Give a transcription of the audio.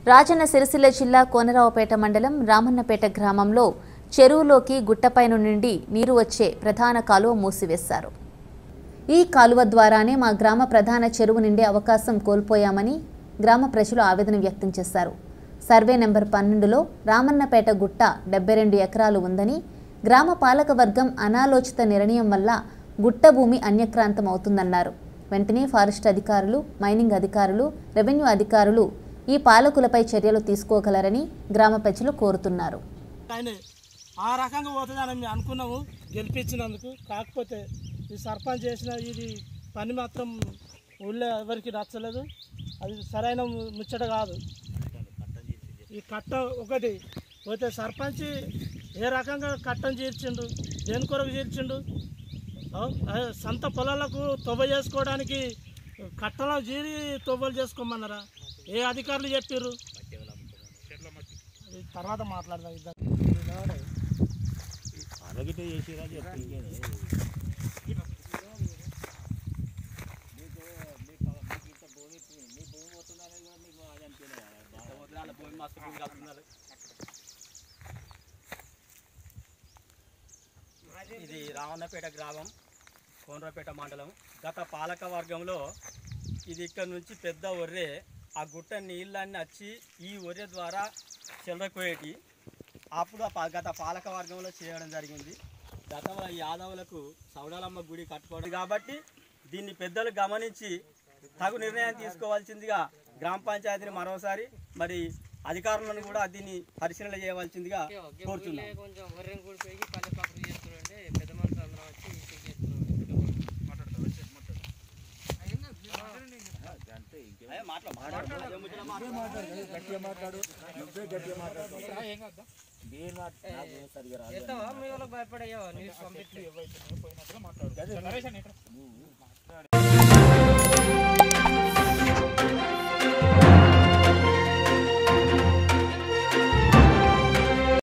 రాజన్న సిరిసిల్ల జిల్లా కోనరావుపేట మండలం రామన్నపేట గ్రామంలో చెరువులోకి గుట్టపైన నుండి నీరు వచ్చే ప్రధాన కాలువ మూసివేశారు ఈ కాలువ ద్వారానే మా గ్రామ ప్రధాన చెరువు నిండే అవకాశం కోల్పోయామని గ్రామ ప్రజలు ఆవేదన వ్యక్తం చేశారు సర్వే నెంబర్ పన్నెండులో రామన్నపేట గుట్ట డెబ్బై రెండు ఎకరాలు ఉందని గ్రామ పాలక వర్గం అనాలోచిత నిర్ణయం వల్ల గుట్ట భూమి అన్యక్రాంతం అవుతుందన్నారు వెంటనే ఫారెస్ట్ అధికారులు మైనింగ్ అధికారులు రెవెన్యూ అధికారులు ఈ పాలకులపై చర్యలు తీసుకోగలరని గ్రామ ప్రజలు కోరుతున్నారు ఆయన ఆ రకంగా పోతుందని మేము అనుకున్నాము గెలిపించినందుకు కాకపోతే ఈ సర్పంచ్ చేసిన ఇది పని మాత్రం ఊళ్ళో ఎవరికి నచ్చలేదు అది సరైన ము- ముచ్చట కాదు ఈ కట్ట ఒకటి పోతే సర్పంచ్ ఏ రకంగా కట్టం చేర్చిండు దేని కొరకు చేర్చిండు ఆ, ఆ, సొంత పొలాలకు తొవ్వ చేసుకోవడానికి కట్టలో జీరి తొవ్వలు చేసుకోమన్నారా ఏ అధికారులు చెప్పారు తర్వాత మాట్లాడదాం ఇద్దరు ఇది రావణపేట గ్రామం కోనరాపేట మండలం గత పాలక వర్గంలో ఇది ఇక్కడ నుంచి పెద్ద ఒర్రె ఆ గుట్ట నీళ్ళన్నీ వచ్చి ఈ ఒర్రె ద్వారా చెల్లకపోయేటి అప్పుడు ఆ పా- గత పాలక వర్గంలో చేయడం జరిగింది గతంలో ఈ యాదవులకు సౌడాలమ్మ గుడి కట్టుకోవడం కాబట్టి దీన్ని పెద్దలు గమనించి తగు నిర్ణయం తీసుకోవాల్సిందిగా గ్రామ పంచాయతీని మరోసారి మరి అధికారులను కూడా దీన్ని పరిశీలన చేయవలసిందిగా కోరుతున్నాం కొంచెం వర్రం కూడిపోయి పల్లె పక్కన చేస్తున్నారంటే పెద్ద మనుషులు అందరం వచ్చి చెక్ చేస్తున్నారు ఎత్తవా మీ వాళ్ళకి భయపడయ్యో న్యూస్ పంపించి